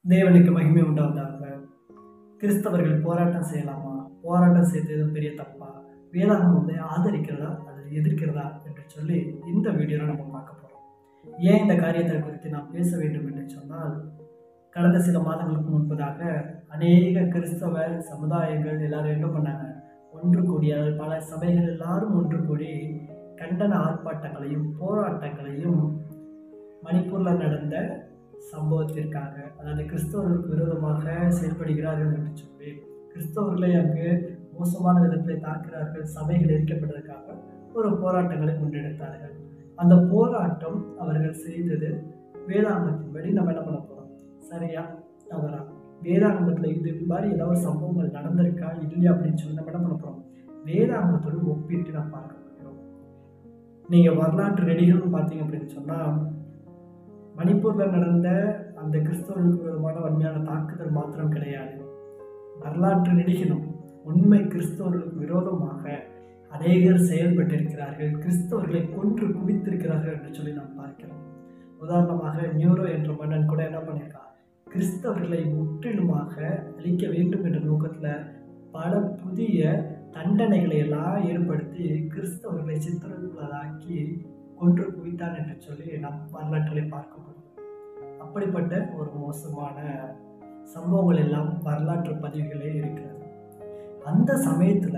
தேவனுக்கு மகிமை உண்டாவதாக கிறிஸ்தவர்கள் போராட்டம் செய்யலாமா போராட்டம் செய்தது பெரிய தப்பா வேதாகம் வந்து ஆதரிக்கிறதா அல்லது எதிர்க்கிறதா என்று சொல்லி இந்த வீடியோவில் நம்ம பார்க்க போகிறோம் ஏன் இந்த காரியத்தை குறித்து நான் பேச வேண்டும் என்று சொன்னால் கடந்த சில மாதங்களுக்கு முன்பதாக அநேக கிறிஸ்தவ சமுதாயங்கள் எல்லாரும் என்ன பண்ணாங்க ஒன்று கூடி அதாவது பல சபைகள் எல்லாரும் ஒன்று கூடி கண்டன ஆர்ப்பாட்டங்களையும் போராட்டங்களையும் மணிப்பூரில் நடந்த சம்பவத்திற்காக அதாவது கிறிஸ்தவர்களுக்கு விரோதமாக செயல்படுகிறார்கள் என்று சொல்லி கிறிஸ்தவர்களை அங்கு மோசமான விதத்தில் தாக்குகிறார்கள் சபைகள் எரிக்கப்பட்டதற்காக ஒரு போராட்டங்களை முன்னெடுத்தார்கள் அந்த போராட்டம் அவர்கள் செய்தது வேதாங்கத்தின்படி நம்ம என்ன பண்ண போகிறோம் சரியா தவறா வேதாங்கத்தில் இது மாதிரி ஏதாவது சம்பவங்கள் நடந்திருக்கா இல்லையா அப்படின்னு சொல்லி நம்ம என்ன பண்ண போகிறோம் வேதாங்கத்தோடு ஒப்பிட்டு நான் பார்க்க போகிறோம் நீங்கள் வரலாற்று ரெடிகள்னு பார்த்தீங்க அப்படின்னு சொன்னால் மணிப்பூரில் நடந்த அந்த கிறிஸ்தவர்களுக்கு விதமான வன்மையான தாக்குதல் மாத்திரம் கிடையாது வரலாற்று நெடுகிலும் உண்மை கிறிஸ்தவர்களுக்கு விரோதமாக அநேகர் செயல்பட்டிருக்கிறார்கள் கிறிஸ்தவர்களை கொன்று குவித்திருக்கிறார்கள் என்று சொல்லி நாம் பார்க்கிறோம் உதாரணமாக நியூரோ என்ற மன்னன் கூட என்ன பண்ணியிருக்கான் கிறிஸ்தவர்களை முற்றிலுமாக அழிக்க வேண்டும் என்ற நோக்கத்தில் பல புதிய தண்டனைகளை எல்லாம் ஏற்படுத்தி கிறிஸ்தவர்களை சித்திரக்குள்ளாக்கி கொன்று குவித்தான் என்று சொல்லி நாம் வரலாற்றிலே பார்க்க முடியும் அப்படிப்பட்ட ஒரு மோசமான சம்பவங்கள் எல்லாம் வரலாற்று பதிவுகளே இருக்கிறது அந்த சமயத்தில்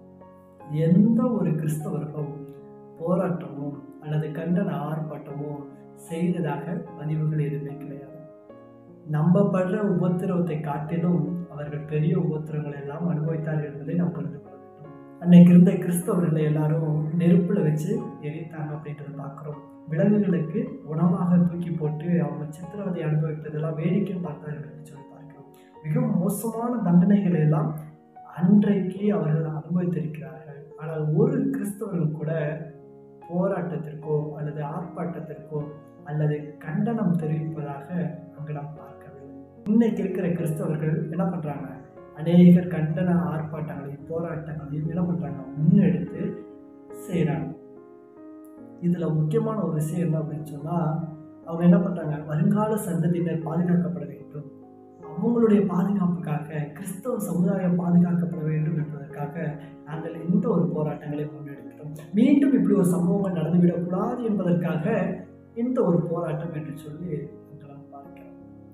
எந்த ஒரு கிறிஸ்தவர்களும் போராட்டமோ அல்லது கண்டன ஆர்ப்பாட்டமோ செய்ததாக பதிவுகள் எதுவுமே கிடையாது நம்ம படுற உபத்திரவத்தை காட்டிலும் அவர்கள் பெரிய உபத்திரவங்களை எல்லாம் அனுபவித்தார்கள் என்பதை நாம் புரிந்து கொள்ள வேண்டும் அன்னைக்கு இருந்த கிறிஸ்தவர்களை எல்லாரும் நெருப்பில் வச்சு எரித்தாங்க அப்படின்றத பார்க்குறோம் விலங்குகளுக்கு உணவாக தூக்கி போட்டு அவங்க சித்திரவதை அனுபவிப்பதெல்லாம் வேடிக்கை பார்த்தார்கள் என்று சொல்லி பார்க்கிறோம் மிக மோசமான தண்டனைகளை எல்லாம் அன்றைக்கு அவர்கள் அனுபவித்திருக்கிறார்கள் ஆனால் ஒரு கிறிஸ்தவர்கள் கூட போராட்டத்திற்கோ அல்லது ஆர்ப்பாட்டத்திற்கோ அல்லது கண்டனம் தெரிவிப்பதாக அங்கு நாம் பார்க்கவில்லை இன்னைக்கு இருக்கிற கிறிஸ்தவர்கள் என்ன பண்ணுறாங்க அநேகர் கண்டன ஆர்ப்பாட்டங்களையும் போராட்டங்களையும் என்ன பண்ணுறாங்க முன்னெடுத்து செய்கிறாங்க இதில் முக்கியமான ஒரு விஷயம் என்ன அப்படின்னு சொன்னால் அவங்க என்ன பண்ணுறாங்க வருங்கால சந்ததியினர் பாதுகாக்கப்பட வேண்டும் அவங்களுடைய பாதுகாப்புக்காக கிறிஸ்தவ சமுதாயம் பாதுகாக்கப்பட வேண்டும் என்பதற்காக நாங்கள் எந்த ஒரு போராட்டங்களை முன்னெடுக்கிறோம் மீண்டும் இப்படி ஒரு சம்பவங்கள் நடந்துவிடக்கூடாது என்பதற்காக இந்த ஒரு போராட்டம் என்று சொல்லி நாங்கள் பார்க்கிறோம்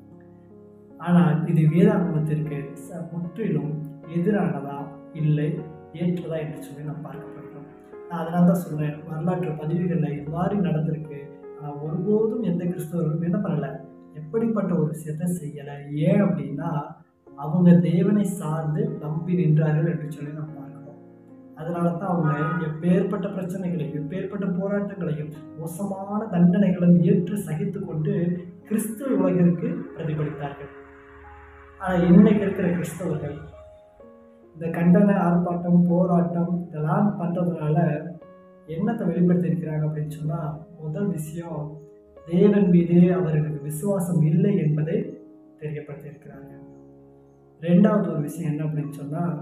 ஆனால் இது வேதாகமத்திற்கு ச முற்றிலும் எதிரானதா இல்லை ஏற்றதா என்று சொல்லி நாம் பார்க்கப்படுகிறோம் நான் அதனால தான் சொல்கிறேன் வரலாற்று பதிவுகளில் இவ்வாறு நடந்திருக்கு ஆனால் ஒருபோதும் எந்த கிறிஸ்தவர்களும் என்ன பண்ணலை எப்படிப்பட்ட ஒரு விஷயத்தை செய்யலை ஏன் அப்படின்னா அவங்க தேவனை சார்ந்து நம்பி நின்றார்கள் என்று சொல்லி நாம் பார்க்கிறோம் அதனால தான் அவங்க எப்பேற்பட்ட பிரச்சனைகளையும் எப்பேற்பட்ட போராட்டங்களையும் மோசமான தண்டனைகளையும் ஏற்று சகித்து கொண்டு கிறிஸ்துவ உலகிற்கு பிரதிபலித்தார்கள் ஆனால் இன்னைக்கு இருக்கிற கிறிஸ்தவர்கள் இந்த கண்டன ஆர்ப்பாட்டம் போராட்டம் இதெல்லாம் பண்ணுறதுனால என்னத்தை வெளிப்படுத்தியிருக்கிறாங்க அப்படின்னு சொன்னால் முதல் விஷயம் தேவன் மீது அவர்களுக்கு விசுவாசம் இல்லை என்பதை தெரியப்படுத்தியிருக்கிறார்கள் ரெண்டாவது ஒரு விஷயம் என்ன அப்படின்னு சொன்னால்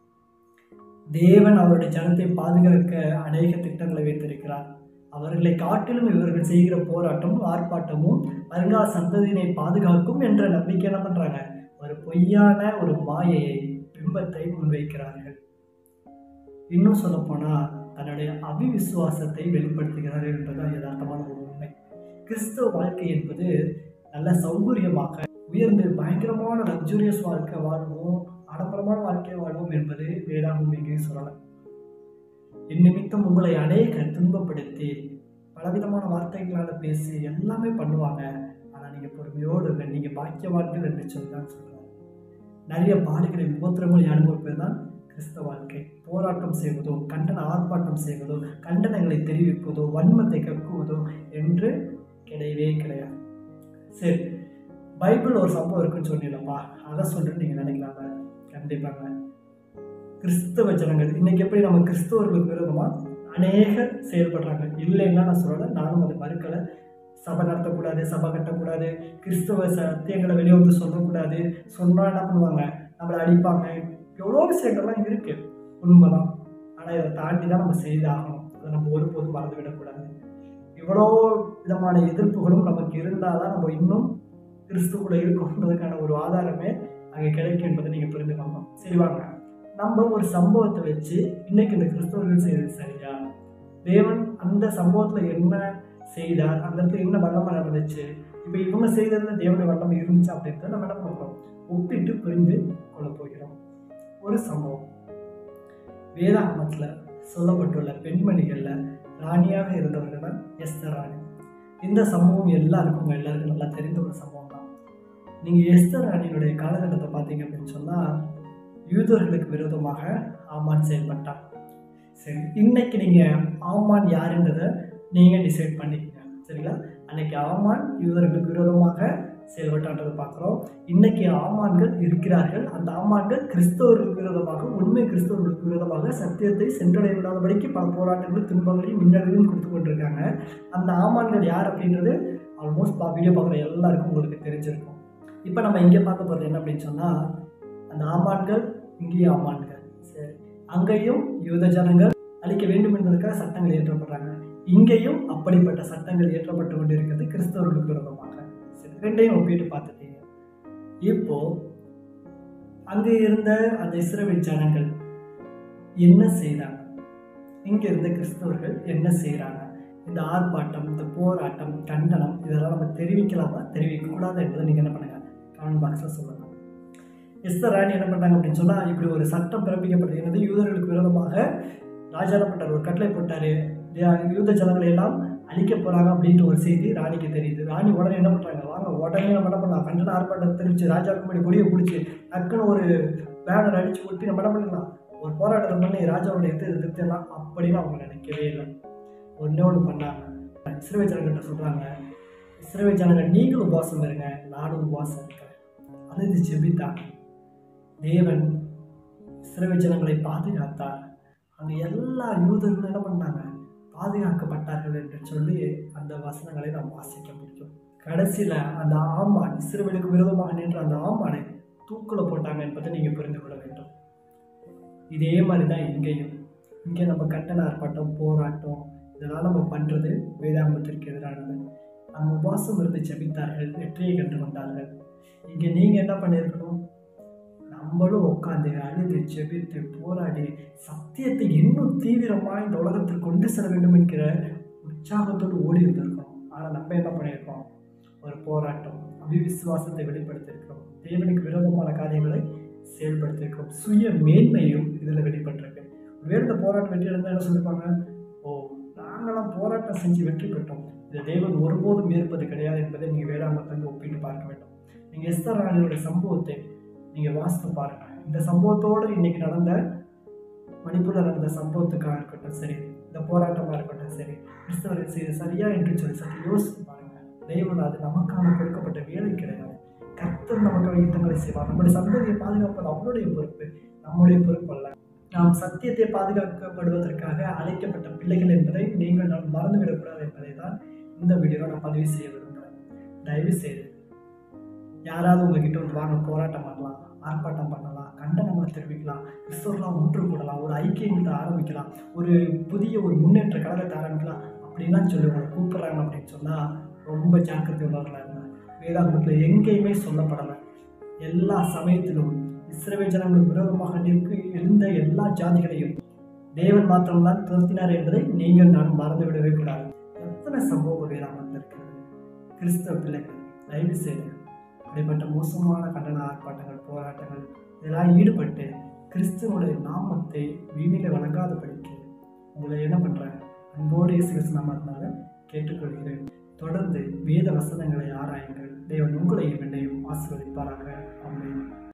தேவன் அவருடைய ஜனத்தை பாதுகாக்க அநேக திட்டங்களை வைத்திருக்கிறார் அவர்களை காட்டிலும் இவர்கள் செய்கிற போராட்டமும் ஆர்ப்பாட்டமும் வருங்கால சந்ததியினை பாதுகாக்கும் என்ற நம்பிக்கை என்ன பண்ணுறாங்க ஒரு பொய்யான ஒரு மாயையை பிம்பத்தை முன்வைக்கிறார்கள் இன்னும் சொல்லப்போனால் தன்னுடைய அபிவிசுவாசத்தை வெளிப்படுத்துகிறார்கள் என்பதுதான் யதார்த்தமான ஒரு உண்மை கிறிஸ்தவ வாழ்க்கை என்பது நல்ல சௌகரியமாக உயர்ந்து பயங்கரமான லக்ஸுரியஸ் வாழ்க்கை வாழ்வோம் ஆடம்பரமான வாழ்க்கை வாழ்வோம் என்பது வேளாண் இங்கே சொல்லலாம் என் நிமித்தம் உங்களை அநேக துன்பப்படுத்தி பலவிதமான வார்த்தைகளால் பேசி எல்லாமே பண்ணுவாங்க ஆனால் நீங்கள் பொறுமையோடு இல்லை நீங்கள் பாக்கியவான்கள் என்று சொல்லி தான் சொல்கிறார் நிறைய பாடுகளை உபத்திரங்களை அனுபவிப்பது தான் கிறிஸ்தவ வாழ்க்கை போராட்டம் செய்வதோ கண்டன ஆர்ப்பாட்டம் செய்வதோ கண்டனங்களை தெரிவிப்பதோ வன்மத்தை கக்குவதோ என்று கிடையவே கிடையாது சரி பைபிள் ஒரு சம்பவம் இருக்குன்னு சொன்னீங்களப்பா அதை சொல்லிட்டு நீங்கள் நினைக்கலாங்க கண்டிப்பாங்க கிறிஸ்தவ ஜனங்கள் இன்னைக்கு எப்படி நம்ம கிறிஸ்தவர்களுக்கு விரோதமாக அநேகர் செயல்படுறாங்க இல்லைன்னா நான் சொல்லலை நானும் அதை மறுக்கலை சபை நடத்தக்கூடாது சபை கட்டக்கூடாது கிறிஸ்தவ சத்தியங்களை வெளியே வந்து சொல்லக்கூடாது சொன்னால் என்ன பண்ணுவாங்க நம்மளை அடிப்பாங்க எவ்வளோ விஷயங்கள்லாம் இருக்குது உண்மைதான் ஆனால் இதை தாண்டி தான் நம்ம செய்தாகணும் அதை நம்ம ஒருபோதும் மறந்துவிடக்கூடாது இவ்வளோ விதமான எதிர்ப்புகளும் நமக்கு இருந்தால் தான் நம்ம இன்னும் கிறிஸ்துக்குள்ள இருக்குன்றதுக்கான ஒரு ஆதாரமே அங்கே கிடைக்கும் என்பதை நீங்கள் புரிந்து கொள்ளணும் சரி வாங்க நம்ம ஒரு சம்பவத்தை வச்சு இன்னைக்கு இந்த கிறிஸ்தவர்கள் செய்தது சரியா தேவன் அந்த சம்பவத்தில் என்ன செய்தார் அந்த இடத்துல என்ன வல்லமை நடந்துச்சு இப்போ இவங்க செய்ததுல தேவனுடைய வல்லமை இருந்துச்சு அப்படின்றத நம்ம என்ன பண்ணுறோம் ஒப்பிட்டு புரிந்து கொள்ள போகிறோம் ஒரு சம்பவம் வேதாகமத்தில் சொல்லப்பட்டுள்ள பெண்மணிகளில் ராணியாக இருந்தவர்கள் தான் எஸ்தர் ராணி இந்த சம்பவம் எல்லாருக்கும் உங்க எல்லாருக்கும் நல்லா தெரிந்த ஒரு சம்பவம் தான் நீங்கள் எஸ்தர் ராணியினுடைய காலகட்டத்தை பார்த்தீங்க அப்படின்னு சொன்னால் யூதர்களுக்கு விரோதமாக ஆமான் செயல்பட்டான் சரி இன்னைக்கு நீங்கள் ஆமான் யாருன்றதை நீங்கள் டிசைட் பண்ணிக்கங்க சரிங்களா அன்னைக்கு ஆமான் யூதர்களுக்கு விரோதமாக செயல்பட்டான்றதை பார்க்குறோம் இன்னைக்கு ஆமான்கள் இருக்கிறார்கள் அந்த ஆமான்கள் கிறிஸ்தவர்களுக்கு விரோதமாக உண்மை கிறிஸ்தவர்களுக்கு விரோதமாக சத்தியத்தை சென்றடைய விடாதபடிக்கு பல போராட்டங்களும் துன்பங்களையும் மின்னலையும் கொடுத்து கொண்டிருக்காங்க அந்த ஆமான்கள் யார் அப்படின்றது ஆல்மோஸ்ட் பா வீடியோ பார்க்குற எல்லாருக்கும் உங்களுக்கு தெரிஞ்சிருக்கும் இப்போ நம்ம இங்கே பார்க்க போகிறது என்ன அப்படின்னு சொன்னால் அந்த ஆமான்கள் இங்கேயும் ஆமான்கள் சரி அங்கேயும் யூத ஜனங்கள் அழிக்க வேண்டும் என்பதற்காக சட்டங்கள் இயற்றப்படுறாங்க இங்கேயும் அப்படிப்பட்ட சட்டங்கள் இயற்றப்பட்டு கொண்டிருக்கிறது கிறிஸ்தவர்களுக்கு விரோதமாக சரி ரெண்டையும் ஒப்பிட்டு பார்த்துட்டீங்க இப்போ அங்கே இருந்த அந்த இஸ்ரவேல் ஜனங்கள் என்ன செய்தாங்க இங்கே இருந்த கிறிஸ்தவர்கள் என்ன செய்கிறாங்க இந்த ஆர்ப்பாட்டம் இந்த போராட்டம் கண்டனம் இதெல்லாம் நம்ம தெரிவிக்கலாமா தெரிவிக்கக்கூடாது என்பதை நீங்கள் என்ன பண்ணுங்க கமெண்ட் பாக்ஸில் சொல்லலாம் எஸ்தர் ராணி என்ன பண்ணாங்க அப்படின்னு சொன்னால் இப்படி ஒரு சட்டம் பிறப்பிக்கப்படுகிறது யூதர்களுக்கு விரோதமாக ராஜா என்ன பண்ணார் ஒரு கட்டளை போட்டார் யூத ஜனங்களை எல்லாம் அழிக்க போகிறாங்க அப்படின்ற ஒரு செய்தி ராணிக்கு தெரியுது ராணி உடனே என்ன பண்ணுறாங்க வாங்க உடனே நம்ம என்ன பண்ணலாம் கண்டன ஆர்ப்பாட்டம் தெரிவித்து ராஜாவுக்கு முன்னாடி கொடியை பிடிச்சி டக்குன்னு ஒரு பேனர் அடித்து ஒட்டி நம்ம என்ன பண்ணிடலாம் ஒரு போராட்டத்தை பண்ணி ராஜாவோட எது எதிர்த்துலாம் அப்படின்னு அவங்க நினைக்கவே இல்லை ஒன்றே ஒன்று பண்ணாங்க இஸ்ரேல் ஜனங்கிட்ட சொல்கிறாங்க இஸ்ரேல் ஜனங்கள் நீங்களும் உபவாசம் இருங்க நானும் உபவாசம் இருக்கிறேன் அழுது செபித்தாங்க தேவன் இஸ்ரேல் ஜனங்களை பாதுகாத்தார் அங்கே எல்லா யூதர்களும் என்ன பண்ணாங்க பாதுகாக்கப்பட்டார்கள் என்று சொல்லி அந்த வசனங்களை நாம் வாசிக்க முடியும் கடைசியில் அந்த ஆமான் இஸ்ரேலுக்கு விரோதமாக நின்ற அந்த ஆமானை தூக்கில் போட்டாங்க என்பதை நீங்கள் புரிந்து கொள்ள வேண்டும் இதே மாதிரி தான் இங்கேயும் இங்கே நம்ம கட்டண ஆர்ப்பாட்டம் போராட்டம் இதெல்லாம் நம்ம பண்ணுறது வேதாந்தத்திற்கு எதிரானது நம்ம உபாசம் இருந்து ஜெபித்தார்கள் வெற்றியை கண்டு வந்தார்கள் இங்கே நீங்கள் என்ன பண்ணியிருக்கணும் நம்மளும் உட்காந்து அழுது ஜெபித்து போராடி சத்தியத்தை இன்னும் தீவிரமாக இந்த உலகத்தில் கொண்டு செல்ல வேண்டும் என்கிற உற்சாகத்தோடு ஓடி இருந்திருக்கணும் ஆனால் நம்ம என்ன பண்ணியிருக்கோம் ஒரு போராட்டம் அபிவிசுவாசத்தை வெளிப்படுத்தியிருக்கிறோம் தேவனுக்கு விரோதமான காரியங்களை செயல்படுத்தியிருக்கிறோம் சுய மேன்மையும் இதில் வெளிப்பட்டிருக்கு ஒருவேளை இந்த போராட்டம் வெற்றி இருந்தால் என்ன சொல்லியிருப்பாங்க ஓ நாங்களாம் போராட்டம் செஞ்சு வெற்றி பெற்றோம் இதை தேவன் ஒருபோதும் ஏற்பது கிடையாது என்பதை நீங்கள் வேளாண்மத்திலிருந்து ஒப்பிட்டு பார்க்க வேண்டும் நீங்கள் எஸ்தர் ராணியோட சம்பவத்தை நீங்கள் வாசித்து பாருங்கள் இந்த சம்பவத்தோடு இன்னைக்கு நடந்த மணிப்பூரில் நடந்த சம்பவத்துக்காக இருக்கட்டும் சரி இந்த போராட்டமாக இருக்கட்டும் சரி கிறிஸ்தவர்கள் செய்து சரியா என்று சொல்லி சற்று யோசித்து பாருங்கள் தெய்வம் அது நமக்கான கொடுக்கப்பட்ட வேலை கிடையாது கர்த்தர் நமக்கு யுத்தங்களை செய்வார் நம்முடைய சந்ததியை பாதுகாப்பது அவருடைய பொறுப்பு நம்முடைய பொறுப்பு அல்ல நாம் சத்தியத்தை பாதுகாக்கப்படுவதற்காக அழைக்கப்பட்ட பிள்ளைகள் என்பதை நீங்கள் நான் மறந்துவிடக்கூடாது என்பதை தான் இந்த வீடியோவில் நான் பதிவு செய்ய விரும்புகிறேன் தயவு செய்து யாராவது உங்ககிட்ட வந்து வாங்க போராட்டம் பண்ணலாம் ஆர்ப்பாட்டம் பண்ணலாம் கண்டனங்களை தெரிவிக்கலாம் கிறிஸ்தவர்களாம் ஒன்று கூடலாம் ஒரு ஐக்கியங்களை ஆரம்பிக்கலாம் ஒரு புதிய ஒரு முன்னேற்ற கழகத்தை ஆரம்பிக்கலாம் அப்படின்லாம் சொல்லி உங்களை கூப்பிட்றாங்க அப்படின்னு சொன்னால் ரொம்ப ஜாக்கிரதை உள்ளவர்களாக இருங்க வேதாந்தத்தில் எங்கேயுமே சொல்லப்படலை எல்லா சமயத்திலும் இஸ்ரவேல் ஜனங்களுக்கு விரோதமாக நிற்கு எழுந்த எல்லா ஜாதிகளையும் தேவன் மாத்திரம்தான் துரத்தினார் என்பதை நீங்கள் நான் மறந்துவிடவே கூடாது எத்தனை சம்பவம் வேதாந்தத்தில் இருக்கிறது கிறிஸ்தவ பிள்ளைகள் தயவு செய்து அப்படிப்பட்ட மோசமான கண்டன ஆர்ப்பாட்டங்கள் போராட்டங்கள் இதெல்லாம் ஈடுபட்டு கிறிஸ்துவனுடைய நாமத்தை வீணில வணங்காதபடிக்கு உங்களை என்ன பண்ணுறேன் அன்போடு இயேசு கிறிஸ்து நாமத்தினால கேட்டுக்கொள்கிறேன் தொடர்ந்து வேத வசனங்களை ஆராயுங்கள் தேவன் உங்களையும் என்னையும் ஆசீர்வதிப்பாராக ஆமென்